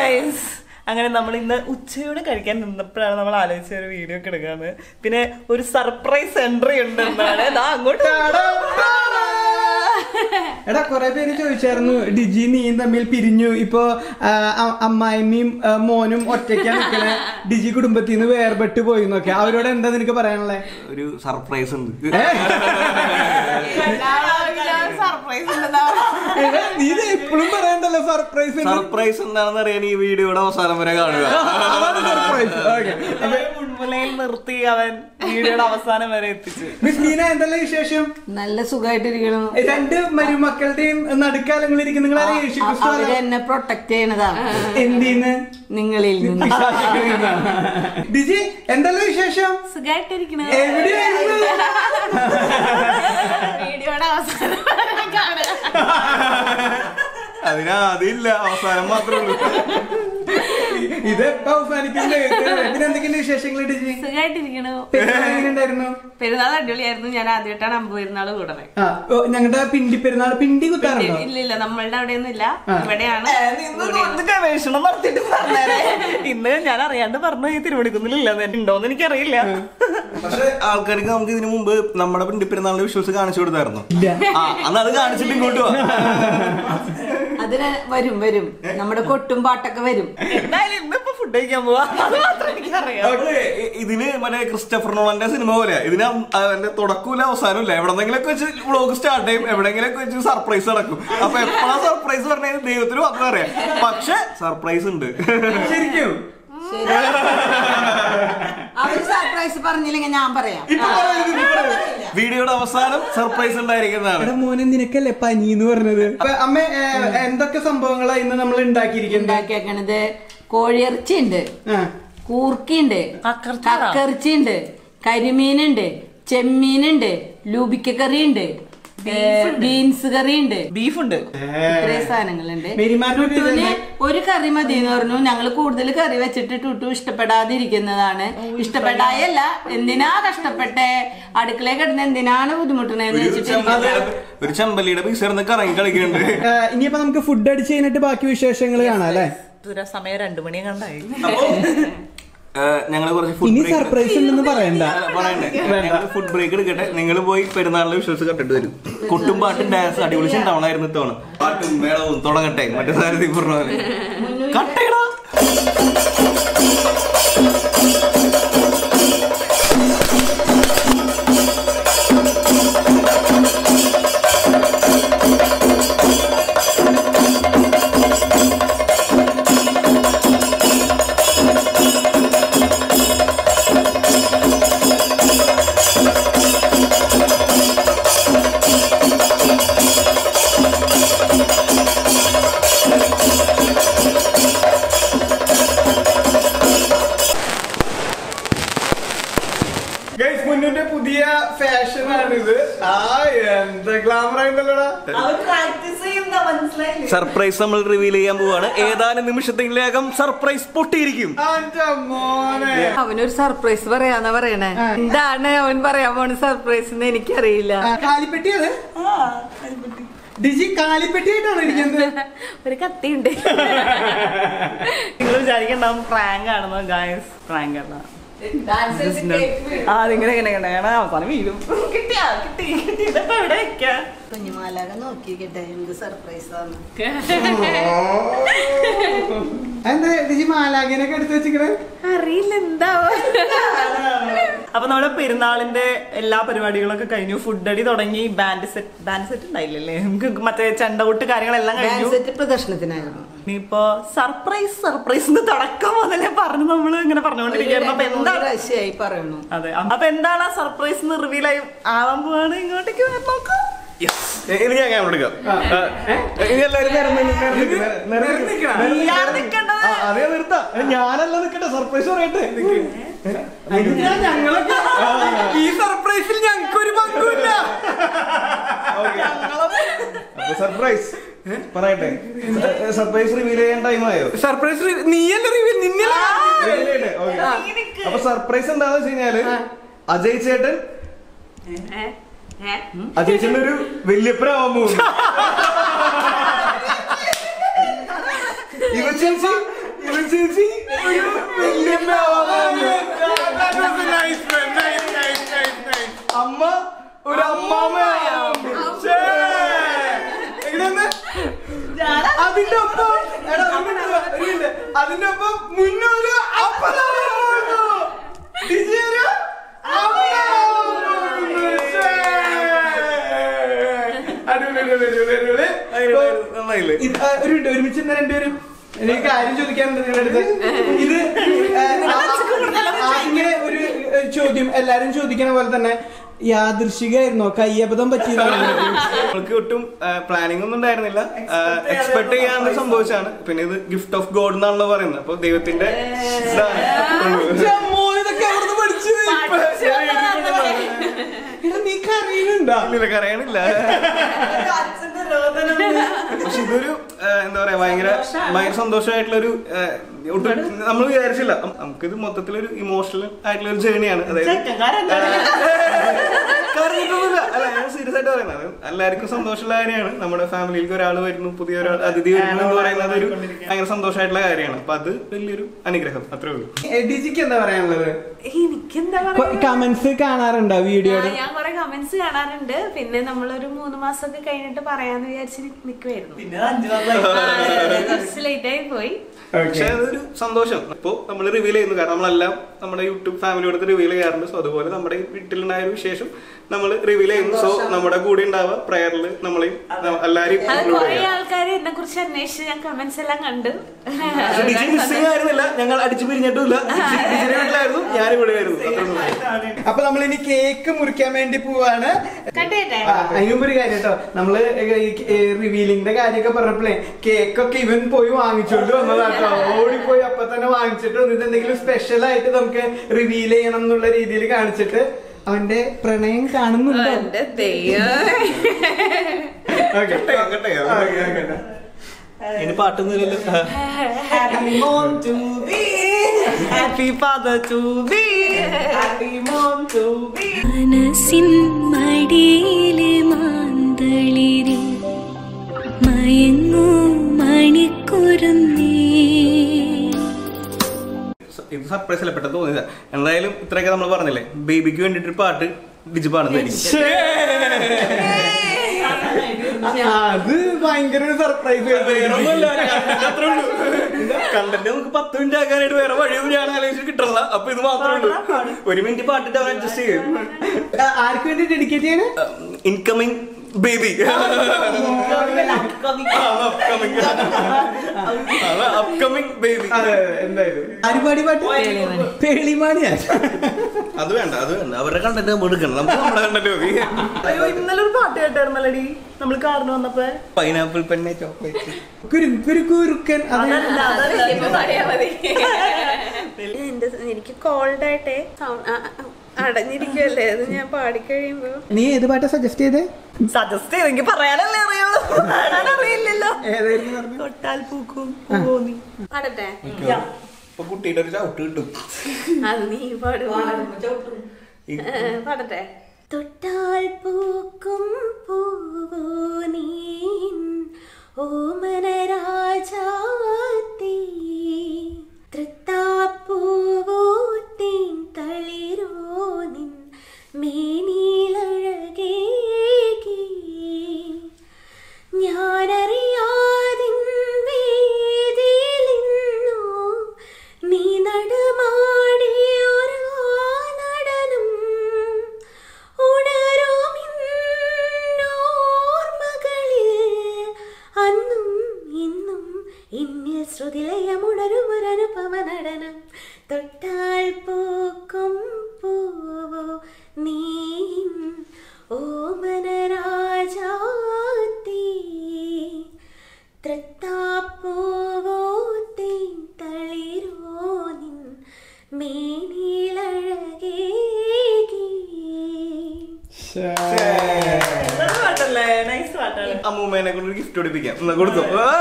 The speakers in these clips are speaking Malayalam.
ഗൈസ് അങ്ങനെ നമ്മൾ ഇന്ന് ഉച്ചയോടെ കഴിക്കാൻ നിന്നപ്പോഴാണ് നമ്മൾ ആലോചിച്ച ഒരു വീഡിയോ ഒക്കെ എടുക്കാന്ന് പിന്നെ ഒരു സർപ്രൈസ് എൻട്രി ഉണ്ട് എന്നാണ് ദാ അങ്ങോട്ട് എടാ കൊറേ പേര് ചോദിച്ചായിരുന്നു ഡിജി നീയും തമ്മിൽ പിരിഞ്ഞു ഇപ്പൊ ആ, അ- അമ്മായിമ്മയും ആ, മോനും ഒറ്റയ്ക്കാ നിക്കണേ ഡിജി കുടുംബത്തിൽ നിന്ന് വേർപെട്ട് പോയി എന്നൊക്കെ അവരോട് എന്താ നിനക്ക് പറയാനുള്ളേ ഒരു സർപ്രൈസ് ഉണ്ട് സർപ്രൈസ് എടാ, നീ ഇത് എപ്പോഴും പറയണ്ടല്ലോ സർപ്രൈസ് സർപ്രൈസ് എന്താണെന്ന് അറിയാൻ ഈ വീഡിയോയുടെ അവസാനം വരെ കാണുക അതാണ് സർപ്രൈസ് മുൻമുലയിൽ നിർത്തി അവൻ വീഡിയോയുടെ അവസാനം വരെ എത്തിച്ചു മിസ്ലീന എന്തെല്ലാം വിശേഷം നല്ല സുഖമായിട്ടിരിക്കണു രണ്ട് മരുമക്കളുടെയും നടുക്കാലങ്ങളിൽ ഇരിക്കുന്ന നിങ്ങളെ യേശു ക്രിസ്തു അവര് എന്നെ പ്രൊട്ടക്ട് ചെയ്യണതാണ് എന്തിന്ന് നിങ്ങളിൽ നിന്ന് ഡിജി എന്തെല്ലാം വിശേഷം സുഖമായിട്ടിരിക്കണ എവിടെയായിരുന്നു വീഡിയോയുടെ അവസാനം വരെ കാണുക അതിനാദില്ല അവസാനം മാത്രമേ ഉള്ളൂ ഇത് എപ്പോ അവസാനിക്കുന്നത് പിന്നെ എന്തൊക്കെയുണ്ട് വിശേഷങ്ങൾ ഡിജി സുഖമായിട്ടിരിക്കണു പെരുന്നാൾ എങ്ങനെയുണ്ടായിരുന്നു പെരുന്നാൾ അടിപൊളിയായിരുന്നു ഞാൻ ആദ്യമായിട്ടാണ് അമ്പ് പെരുന്നാൾ കൂടണേ ആ ഓ, ഞങ്ങളുടെ പിണ്ടി പെരുന്നാൾ പിണ്ടി കുത്താറുണ്ടോ ഇല്ല ഇല്ല നമ്മളുടെ അവിടെ ഒന്നും ഇല്ല ആ. ഇവിടെയാണ് ഗവേഷണം നടത്തിയിട്ട് പറഞ്ഞേരെ ഇന്ന് ഞാൻ അറിയാണ്ട് പറഞ്ഞു ഈ തിരുവണിക്കുന്നില്ല ഉണ്ടോന്ന് എനിക്കറിയില്ല പക്ഷെ ആൾക്കാർക്ക് നമുക്ക് ഇതിനു മുമ്പ് നമ്മുടെ പിണ്ടി പെരുന്നാളിന്റെ വിഷ്വൽസ് കാണിച്ചു കൊടുത്തായിരുന്നു ഇല്ല ആ അന്ന് അത് കാണിച്ചിട്ട് ഇങ്ങോട്ട് വാ അതിന് വരും വരും നമ്മുടെ കൊട്ടും പാട്ടൊക്കെ വരും എന്തായാലും ഇന്നിപ്പോ ഫുഡ് കഴിക്കാൻ പോവാ അത് മാത്രം എനിക്കറിയാം അത് ഇ- ഇതിന് മറ്റേ ക്രിസ്റ്റഫർ നോളന്റെ സിനിമ പോലെ ഇതിന് അതിന്റെ തുടക്കമില്ല അവസാനമില്ല എവിടെന്നെങ്കിലൊക്കെ വെച്ച് വ്ളോഗ് സ്റ്റാർട്ട് ചെയ്യും എവിടെങ്കിലൊക്കെ വെച്ച് സർപ്രൈസ് നടക്കും അപ്പൊ എപ്പോഴാ സർപ്രൈസ് പറഞ്ഞത് ദൈവത്തിന് മാത്രം അറിയാം പക്ഷെ സർപ്രൈസ് ഉണ്ട് ശരിക്കും ശരി അവര് സർപ്രൈസ് പറഞ്ഞില്ലെങ്കിൽ ഞാൻ പറയാം വീഡിയോയുടെ അവസാനം സർപ്രൈസ് ഉണ്ടായിരിക്കുന്നതാണ് എടാ മോനെ നിനക്കല്ലേ പനി എന്ന് പറഞ്ഞത് അപ്പൊ അമ്മ ഏ, എന്തൊക്കെ സംഭവങ്ങളാ ഇന്ന് നമ്മൾ ഉണ്ടാക്കിയിരിക്കുന്നത് ഉണ്ടാക്കിയേക്കണത് കോഴിയിറച്ചി ഉണ്ട് ആ. കൂർക്കിണ്ട് കക്കറിച്ചി ഉണ്ടോ? കക്കറിച്ചിണ്ട് കരിമീനുണ്ട് ചെമ്മീനുണ്ട് ലൂബിക്ക ഉണ്ട് ബീൻസ് കറി ഉണ്ട് ബീഫ് ഉണ്ട് ഇത്രയും സാധനങ്ങളുണ്ട് മേരിമാരുടെ ഒരു ടുട്ടുവിന് ഇതുണ്ട്. ഒരു കറി മതി എന്ന് പറഞ്ഞു ഞങ്ങൾ കൂടുതൽ കറി വെച്ചിട്ട് ടുട്ടു ഇഷ്ടപ്പെടാതിരിക്കുന്നതാണ് ഇഷ്ടപ്പെടായല്ല എന്തിനാ കഷ്ടപ്പെട്ടെ അടുക്കളയിൽ കിടന്ന് എന്തിനാണ് ബുദ്ധിമുട്ടണേന്ന് ഒരു വെച്ചിട്ട് ചെമ്പല്ലിയുടെ- ഒരു ചെമ്പല്ലിയുടെ പീസ് ഇരുന്ന് കറങ്ങി കളിക്കുന്നുണ്ട് ഏ, ഇനിയിപ്പോ നമുക്ക് ഫുഡ് അടിച്ച് കഴിഞ്ഞിട്ട് ബാക്കി വിശേഷങ്ങൾ കാണാം അല്ലേ ദൂര സമയം രണ്ടു മണി കണ്ടായി ഞങ്ങൾ കുറച്ച് ഫുഡ് ഇനി ബ്രേക്ക് സർപ്രൈസ് ഉണ്ടെന്ന് പറയണ്ട പറയണ്ടേ ഞങ്ങൾ ഫുഡ് ബ്രേക്ക് എടുക്കട്ടെ നിങ്ങൾ പോയി പെരുന്നാളിന്റെ വിശ്വസ് കണ്ടിട്ട് വരും കൊട്ടും പാട്ടും ഡാൻസ് അടിപൊളി ഉണ്ടാവണമായിരുന്നു ഇത്തവണ പാട്ടും മേളവും തുടങ്ങട്ടെ മറ്റേ സാരഥി പറഞ്ഞ പോലെ കട്ടയിടാ ഗൈസ് മുന്നിന്റെ പുതിയ ഫാഷൻ ആണിത് ആ എന്താ ഗ്ലാമർ ആയിട്ടല്ലോടാ പ്രാക്ടീസ് ചെയ്യുന്ന മനസ്സിലായില്ലേ സർപ്രൈസ് നമ്മൾ റിവീൽ ചെയ്യാൻ പോവാണ് ഏതാനും നിമിഷത്തിലേക്കും സർപ്രൈസ് പൊട്ടിയിരിക്കും അന്റെ മോനെ അവനൊരു സർപ്രൈസ് പറയാന്നാ പറയണേ എന്താണ് അവൻ പറയാൻ പോണ സർപ്രൈസ് എന്ന് എനിക്കറിയില്ല ആ, കാലിപ്പെട്ടി അത് ഡിജി കാലിപ്പെട്ടി ആയിട്ടാണ് ഇരിക്കുന്നത് ഒരു കത്തിയുണ്ട് നിങ്ങൾ വിചാരിക്കണ്ടാവും പ്രാങ്ക് ആണെന്നോ ഗായസ് പ്രാങ്ക് ആണ് ആ അതിങ്ങനെ ഇങ്ങനെ ഇങ്ങനെ ഇങ്ങനെ അവസാനം വീഴും കിട്ടിയാ കിട്ടി കിട്ടി ഇതൊക്കെ എവിടെ വെക്കാ കുഞ്ഞുമാലാക നോക്കിക്കട്ടെ എന്ത് സർപ്രൈസ് ആണ് എന്താ ഡിജി മാലാഖിനൊക്കെ എടുത്ത് വെച്ചിക്കണേ അറിയില്ല എന്താവോ അപ്പൊ നമ്മുടെ പെരുന്നാളിന്റെ എല്ലാ പരിപാടികളൊക്കെ കഴിഞ്ഞു ഫുഡ് അടി തുടങ്ങി ബാൻഡ് സെറ്റ് ബാൻഡ് സെറ്റ് ഉണ്ടായില്ലല്ലേ നമുക്ക് മറ്റേ ചെണ്ടകൊട്ട് കാര്യങ്ങളെല്ലാം കഴിഞ്ഞു സെറ്റ് പ്രദർശനത്തിനായിരുന്നു ഇനിയിപ്പോ സർപ്രൈസ് സർപ്രൈസ് എന്ന് തുടക്കം മുതലേ പറഞ്ഞു നമ്മള് ഇങ്ങനെ പറഞ്ഞുകൊണ്ടിരിക്കുകയായിരുന്നു അപ്പൊ എന്താണ് പ്രാവശ്യമായി പറയണു അതെ അപ്പൊ എന്താണ് ആ സർപ്രൈസ് എന്ന് റിവീൽ ആയി ആവാൻ പോവാണ് ഇങ്ങോട്ടേക്ക് വരാൻ നോക്കാം ഇനി ഞാൻ ക്യാമറ എടുക്കാം ആ, ഇനി എല്ലാവരും നിരന്ന് നിൽക്ക്, നിരന്ന് നിൽക്ക്, നിരന്ന് നിൽക്ക്. ഇയാൾ നിൽക്കേണ്ടത് ആ, അതേ നിർത്താ ഞാനല്ല നിക്കട്ടെ സർപ്രൈസ് പറയട്ടെ അതിനാ ഞങ്ങളൊക്കെ ഈ സർപ്രൈസിൽ ഞങ്ങൾക്ക് ഒരു പങ്കുമില്ല സർപ്രൈസ് പറയട്ടെ സർപ്രൈസ് റിവീൽ ചെയ്യാൻ ടൈം ആയോ സർപ്രൈസ് നീയല്ല റിവ്യൂ നിന്നല്ല Reveal ചെയ്യട്ടെ? Okay. അപ്പൊ സർപ്രൈസ് എന്താന്ന് വെച്ച് കഴിഞ്ഞാല് അജയ് ചേട്ടൻ അജയ് ചേട്ടൻ ഒരു വല്യപ്പനാവാൻ പോകുന്നു ഇവ ചേച്ചി ഇത് ചേച്ചി ഒരു വല്യമ്മ ആവാനാണ്. അമ്മ ഒരു അമ്മാമ്മ അതിന്റെ ഒപ്പം എടാ, ഒരു minute, ഒരു minute. അതിന്റെ ഒപ്പം മുന്നൊരു അപ്പനാവുന്നു. ഡിജി ഒരു അമ്മയാവുന്നു. ശ്ശേ. അടിപൊളി, അടിപൊളി, അടിപൊളി, അടിപൊളി. ഇപ്പൊ നന്നായില്ലേ ഇത്, ആ, ഒരു മിനിറ്റ് ഒരുമിച്ച് നിന്ന് രണ്ടുപേരും എനിക്ക് കാര്യം ചോദിക്കാനുണ്ട് നിങ്ങളുടെ അടുത്ത് ഇത് ആ, ആ, ആ, ഇങ്ങനെ ഒരു ഏ, ചോദ്യം എല്ലാരും ചോദിക്കണ പോലെ തന്നെ യാദൃശികമായിരുന്നോ കയ്യബദ്ധം പറ്റിയതാണോ നമ്മൾക്ക് ഒട്ടും പ്ലാനിംഗ് ഒന്നും ഉണ്ടായിരുന്നില്ല എക്സ്പെക്ട് ചെയ്യാണ്ട് സംഭവിച്ചാണ് പിന്നെ ഇത് ഗിഫ്റ്റ് ഓഫ് ഗോഡ് എന്നാണല്ലോ പറയുന്നത് അപ്പൊ ദൈവത്തിന്റെ ഇതാണ് അമ്മോ, ഇതൊക്കെ എവിടുന്ന് പഠിച്ചു ഇപ്പൊ? എടാ, നീ കരയുന്നുണ്ടാ നിനക്ക് അറിയണില്ല പക്ഷെ ഇതൊരു ആ, എന്താ പറയാ ഭയങ്കര ഭയങ്കര സന്തോഷമായിട്ടുള്ള ഒരു നമ്മൾ വിചാരിച്ചില്ല നം- നമുക്കിത് മൊത്തത്തിലൊരു ഇമോഷണൽ ആയിട്ടുള്ള ഒരു ജേണിയാണ് അതായത് കരഞ്ഞിട്ടൊന്നുമില്ല അല്ല ഞാൻ സീരിയസ് ആയിട്ട് പറയുന്നത് എല്ലാവർക്കും സന്തോഷമുള്ള കാര്യമാണ് നമ്മുടെ ഫാമിലിയിലേക്ക് ഒരാൾ വരുന്നു പുതിയ ഒരാൾ അതിഥി വരുന്നു എന്ന് പറയുന്നത് ഒരു ഭയങ്കര സന്തോഷമായിട്ടുള്ള കാര്യമാണ് അപ്പൊ അത് വലിയൊരു അനുഗ്രഹം അത്രേ ഉള്ളൂ ഡിജിക്ക് എന്താ പറയാനുള്ളത് എനിക്കെന്താ പറയാ കമന്റ്സ് കാണാറണ്ടോ വീഡിയോയുടെ ഞാൻ കുറെ കമന്റ്സ് കാണാറുണ്ട് പിന്നെ നമ്മളൊരു മൂന്ന് മാസമൊക്കെ കഴിഞ്ഞിട്ട് പറയാന്ന് വിചാരിച്ച് നിക്കുവായിരുന്നു പിന്നെ അഞ്ചു മാസം കുറച്ച് ലേറ്റ് ആയി പോയി പക്ഷെ അതൊരു സന്തോഷം ഇപ്പോ നമ്മൾ റിവീൽ ചെയ്യുന്നു കാരണം നമ്മളെല്ലാം നമ്മുടെ യൂട്യൂബ് ഫാമിലിയോട് റിവീൽ ചെയ്യാറുണ്ട് സോ അതുപോലെ നമ്മുടെ ഈ വീട്ടിലുണ്ടായ ഒരു വിശേഷം നമ്മൾ റിവീൽ ചെയ്യുന്നു സോ നമ്മുടെ കൂടെ ഉണ്ടാവുക പ്രയറിൽ നമ്മളെയും എല്ലാരെയും അത് include കുറെ ചെയ്യാം. ആൾക്കാർ എന്നെ കുറിച്ച് അന്വേഷിച്ച് ഞാൻ കമന്റ്സ് എല്ലാം കണ്ടു പക്ഷെ ഡിജി മിസ്സിംഗ് ആയിരുന്നില്ല ഞങ്ങൾ അടിച്ചു പിരിഞ്ഞിട്ടുമില്ല ഡിജി ഡിജിയുടെ വീട്ടിലായിരുന്നു ഞാൻ ഇവിടെ ആയിരുന്നു അത്രേ ഉള്ളൂ. അപ്പൊ നമ്മൾ ഇനി കേക്ക് മുറിക്കാൻ വേണ്ടി പോവാണ് കണ്ടേട്ടെ ആ, അതിന് മുമ്പ് ഒരു കാര്യം കേട്ടോ നമ്മള് റിവീലിംഗിന്റെ കാര്യമൊക്കെ പറഞ്ഞപ്പോഴേ കേക്കൊക്കെ ഇവൻ പോയി വാങ്ങിച്ചോണ്ട് വന്നതാട്ടോ ഓടിപ്പോയി അപ്പൊ തന്നെ വാങ്ങിച്ചിട്ട് വന്നിട്ട് എന്തെങ്കിലും സ്പെഷ്യൽ ആയിട്ട് നമുക്ക് റിവീൽ ചെയ്യണം എന്നുള്ള രീതിയിൽ കാണിച്ചിട്ട് അവന്റെ പ്രണയം കാണുന്നുണ്ടോ എന്റെ ദൈവം Okay. കട്ടെ, കട്ടെ. Okay, okay. ഇനി പാട്ടൊന്നുമില്ലല്ലോ Happy mom to be, happy father to be, happy mom to be. മനസ്സിൻ മടിയിലെ മാന്തളിരിൽ മയങ്ങൂ മണിക്കുരുന്നേ ഇത് സർപ്രൈസ് അല്ല പെട്ടെന്ന് തോന്നിയതാ എന്തായാലും ഇത്രയൊക്കെ നമ്മൾ പറഞ്ഞില്ലേ ബേബിക്ക് വേണ്ടിട്ട് ഒരു പാട്ട് ഡിജി പാടുന്നതായിരിക്കും അത് ഭയങ്കര ഒരു സർപ്രൈസ് കണ്ടന്റ് നമുക്ക് പത്ത് മിനിറ്റ് ആക്കാനായിട്ട് വേറെ വഴിയൊന്നും ഞാൻ ആലോചിച്ച് കിട്ടണില്ല അപ്പൊ ഇത് മാത്രമേ ഉള്ളൂ ഒരു മിനിറ്റ് പാട്ടിട്ട് അവൻ അഡ്ജസ്റ്റ് ചെയ്യും ആർക്ക് വേണ്ടി ഡെഡിക്കേറ്റ് ചെയ്യണേ ഇൻകമിങ് ബേബി അപ്കമിങ് ബേബി അതെ അതെ, എന്തായാലും ആരുപാടി പാട്ട് പേളിമാണിയാ അത് വേണ്ട അത് വേണ്ട അവരുടെ കണ്ടന്റ് നമ്മൾ എടുക്കണം നമുക്ക് നമ്മുടെ കണ്ടന്റ് മതി അയ്യോ ഇന്നലെ ഒരു പാട്ട് കേട്ടായിരുന്നല്ലടി നമ്മൾ കാറിന് വന്നപ്പോ പൈനാപ്പിൾ പെണ്ണെ ചോക്ലേറ്റ് കുരു കുരു കുരുക്കൻ അത് അതല്ല, അതല്ല. ഇപ്പൊ പാടിയാ മതി എന്റെ എനിക്ക് കോൾഡ് ആയിട്ടേ sound- ആ, ആ, അടഞ്ഞിരിക്കുവല്ലേ അത് ഞാൻ പാടിക്കഴിയുമ്പോ നീ ഏത് പാട്ടാ സജസ്റ്റ് ചെയ്തേ സജസ്റ്റ് ചെയ്തെങ്കിൽ പറയാനല്ലേ അറിയുള്ളൂ പാടാൻ അറിയില്ലല്ലോ ഏതായിരുന്നു പറഞ്ഞത്? തൊട്ടാൽ പൂക്കും പൂവോ നീ പാടട്ടെ ഇപ്പൊ കുട്ടിയുടെ ഒരു ചവിട്ട് കിട്ടും അത് നീ പാടും പാടട്ടെ തൊട്ടാൽ പൂക്കും പൂവോ നീ ഓമന രാജാത്തി തൃത്താപ്പൂവോ തേൻ തളിരോ നിൻ മേനിലഴകേകി ഞാനറിയാതിൻ വേദിയിലിന്നു നീ നടമാടിയൊരാ നടനം ഉണരുമിന്നോർമകളിൽ അന്നും ഇന്നും ഇന്നിൽ ശ്രുതിലയമുണരുമൊരനുപമ നടനം തൊട്ടാൽ പൂക്കും പൂവോ നീ ഓമന രാജാത്തി തൃത്താപ്പൂവോ തേൻ തളിരോ നിൻ മേനിലഴകേകി നല്ല പാട്ടല്ലേ നൈസ് പാട്ടാണ് അമ്മൂമ്മേനെ കൊണ്ട് ഒരു ഗിഫ്റ്റ് കൊടുപ്പിക്കാം എന്നാ കൊടുത്തു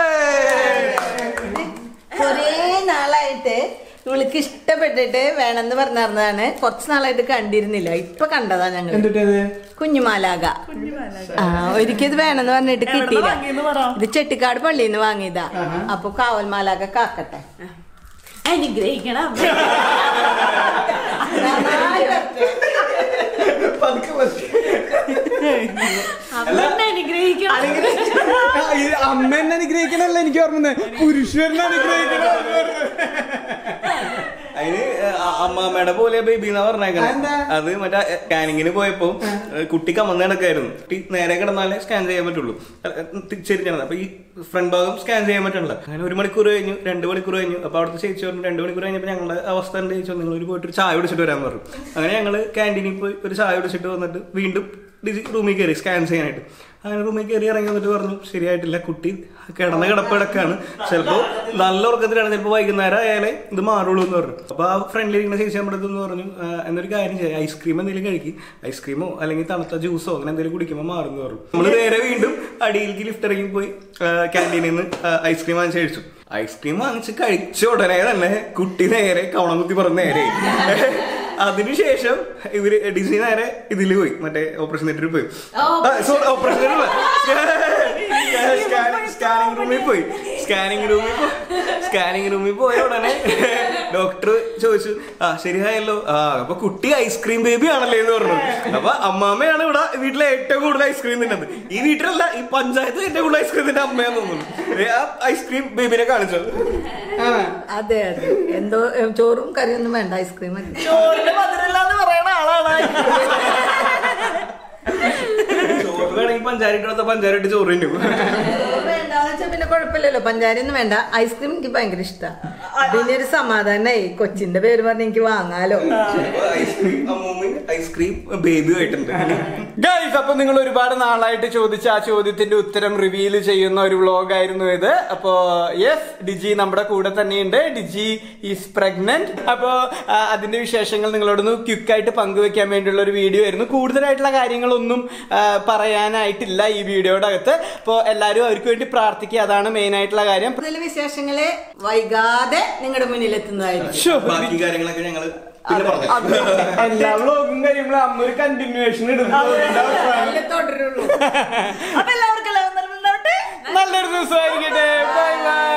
കുറേ നാളായിട്ട് ഇവൾക്ക് ഇഷ്ടപ്പെട്ടിട്ട് വേണമെന്ന് പറഞ്ഞിരുന്നതാണ് കുറച്ച് നാളായിട്ട് കണ്ടിരുന്നില്ല ഇപ്പൊ കണ്ടതാ ഞങ്ങൾ എന്തുട്ടത് കുഞ്ഞുമാലാക ആ ഒരിക്കത് വേണമെന്ന് പറഞ്ഞിട്ട് എവിടുന്നാ കിട്ടിയില്ല വാങ്ങിയെന്ന് പറ. ഇത് ചെട്ടിക്കാട് പള്ളിയിൽ നിന്ന് വാങ്ങിയതാ അപ്പൊ കാവൽ മാലാക കാക്കട്ടെ അനുഗ്രഹിക്കണം പതുക്കെ പതുക്കെ. അമ്മ എന്നെ അനുഗ്രഹിക്കണം ആ, ഇത് അമ്മ എന്നെ അനുഗ്രഹിക്കണല്ല എനിക്ക് ഓർമ്മ പുരുഷനെ അനുഗ്രഹിക്കണം അതിന് അ- അമ്മാമ്മയുടെ പോലെ ബേബി എന്നാ പറഞ്ഞേക്കണേ അതെന്താ? അത് മറ്റേ സ്കാനിങ്ങിന് പോയപ്പോ കുട്ടി കമന്ന് കിടക്കായിരുന്നു കുട്ടി നേരെ കിടന്നാലേ സ്കാൻ ചെയ്യാൻ പറ്റുള്ളൂ തിരിച്ചറിഞ്ഞത് അപ്പൊ ഈ ഫ്രണ്ട് ഭാഗം സ്കാൻ ചെയ്യാൻ പറ്റണില്ല അങ്ങനെ ഒരു മണിക്കൂർ കഴിഞ്ഞു രണ്ട് മണിക്കൂർ കഴിഞ്ഞു അപ്പൊ അവിടുത്തെ ചേച്ചി പറഞ്ഞു രണ്ട് മണിക്കൂർ കഴിഞ്ഞപ്പോ ഞങ്ങളുടെ അവസ്ഥ എന്താ ചോദിച്ചാൽ നിങ്ങൾ ഒരു പോയിട്ട് ഒരു ചായ കുടിച്ചിട്ട് വരാൻ പറഞ്ഞു അങ്ങനെ ഞങ്ങള് ക്യാൻറ്റീനിൽ പോയി ഒരു ചായ കുടിച്ചിട്ട് വന്നിട്ട് വീണ്ടും ഡിജി റൂമിൽ കയറി സ്കാൻ ചെയ്യാനായിട്ട് അങ്ങനെ റൂമിൽ കയറി ഇറങ്ങി വന്നിട്ട് പറഞ്ഞു ശരിയായിട്ടില്ല കുട്ടി കിടന്ന കിടപ്പ് കിടക്കാണ് ചിലപ്പോ നല്ല ഉറക്കത്തിലാണ് ചിലപ്പോൾ വൈകുന്നേരം ആയാലേ ഇത് മാറുള്ളൂ എന്ന് പറഞ്ഞു അപ്പൊ ആ ഫ്രണ്ടിലിരിക്കുന്ന ചേച്ചി നമ്മുടെ അടുത്ത് പറഞ്ഞു "ആ, എന്നൊരു കാര്യം ചെയ്യാം ഐസ്ക്രീം എന്തെങ്കിലും കഴിക്കും ഐസ്ക്രീമോ അല്ലെങ്കിൽ തണുത്ത ജ്യൂസോ അങ്ങനെ എന്തെങ്കിലും കുടിക്കുമ്പോൾ മാറുന്നു പറഞ്ഞു നമ്മൾ നേരെ വീണ്ടും അടിയിലേക്ക് ലിഫ്റ്റ് ഇറങ്ങി പോയി ക്യാൻറ്റീനിൽ നിന്ന് ഐസ്ക്രീം വാങ്ങിച്ച് കഴിച്ചു ഐസ്ക്രീം വാങ്ങിച്ച് കഴിച്ച ഉടനെ തന്നെ കുട്ടി നേരെ കവണം കുത്തി പറഞ്ഞ് നേരെ അതിനുശേഷം ഇവര് ഡിസി നേരെ ഇതിൽ പോയി മറ്റേ ഓപ്പറേഷൻ തിയേറ്ററിൽ പോയി സോറി ഓപ്പറേഷൻ സ്കാനിങ് റൂമിൽ പോയി സ്കാനിങ് റൂമിൽ സ്കാനിങ് റൂമിൽ പോയ ഉടനെ ഡോക്ടർ ചോദിച്ചു ആ ശരിയായല്ലോ ആ അപ്പൊ കുട്ടി ഐസ്ക്രീം ബേബി ആണല്ലേ എന്ന് പറഞ്ഞു അപ്പൊ അമ്മാമ്മയാണ് ഇവിടെ വീട്ടിലെ ഏറ്റവും കൂടുതൽ ഐസ്ക്രീം തിന്നത് ഈ വീട്ടിലല്ല ഈ പഞ്ചായത്ത് ഏറ്റവും കൂടുതൽ ഐസ്ക്രീം തിന്റെ അമ്മയാന്ന് തോന്നുന്നു ഏ, ആ ഐസ്ക്രീം ബേബിനെ കാണിച്ചത് അതെ അതെ എന്തോ ഏ, ചോറും കറിയൊന്നും വേണ്ട ഐസ്ക്രീം മതി ചോറിന് മധുരമില്ലാന്ന് പറയണ ആളാണ് ചോറ് വേണമെങ്കിൽ പഞ്ചാര ഇട്ട് പഞ്ചാര ഇട്ട് ചോറ് തിന്നും ചോറ് വേണ്ടാന്ന് വെച്ചാ പിന്നെ കുഴപ്പമില്ലല്ലോ പഞ്ചാരയൊന്നും വേണ്ട ഐസ്ക്രീം എനിക്ക് ഭയങ്കര ഇഷ്ടമാണ് പിന്നെ ഒരു സമാധാനായി കൊച്ചിന്റെ പേര് പറഞ്ഞ് എനിക്ക് വാങ്ങാലോ ഐസ്ക്രീം അമ്മൂമ്മയും ഐസ്ക്രീം ബേബി ആയിട്ടുണ്ട് ഗൈസ് അപ്പൊ നിങ്ങൾ ഒരുപാട് നാളായിട്ട് ചോദിച്ച ആ ചോദ്യത്തിന്റെ ഉത്തരം റിവീൽ ചെയ്യുന്ന ഒരു വ്ലോഗ് ആയിരുന്നു ഇത് അപ്പോ യെസ് ഡിജി നമ്മുടെ കൂടെ തന്നെയുണ്ട് ഡിജി ഈസ് പ്രഗ്നന്റ് അപ്പോ ആ, അതിന്റെ വിശേഷങ്ങൾ നിങ്ങളോടൊന്ന് ക്വിക്കായിട്ട് പങ്കുവെക്കാൻ വേണ്ടിയുള്ള ഒരു വീഡിയോ ആയിരുന്നു കൂടുതലായിട്ടുള്ള കാര്യങ്ങളൊന്നും ആ, പറയാനായിട്ടില്ല ഈ വീഡിയോയുടെ അകത്ത് അപ്പോ എല്ലാവരും അവർക്ക് വേണ്ടി പ്രാർത്ഥിക്കുക അതാണ് മെയിൻ ആയിട്ടുള്ള കാര്യം കൂടുതൽ വിശേഷങ്ങളെ വൈകാതെ നിങ്ങളുടെ മുന്നിൽ എത്തുന്നതായിരിക്കും ശ്ശോ, ബാക്കി കാര്യങ്ങളൊക്കെ ഞങ്ങള് പിന്നെ പറഞ്ഞു എല്ലാ വ്ലോഗും കഴിയുമ്പോൾ അമ്മ ഒരു കണ്ടിന്യൂവേഷൻ ഇടുന്നു അതിലേ തുടരുള്ളൂ അപ്പൊ എല്ലാവർക്കും എല്ലാവരും നല്ലതുണ്ടാവട്ടെ. നല്ലൊരു ദിവസമായിരിക്കട്ടെ ബൈ ബൈ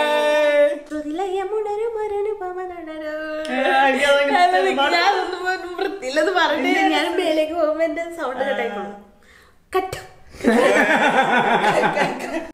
ഞാനൊന്നും വൃത്തിയില്ലെന്ന് പറഞ്ഞിട്ട് ഞാൻ മേലേക്ക് പോകുമ്പോ എന്റെ സൗണ്ട് കട്ടായിക്കോളും കട്ട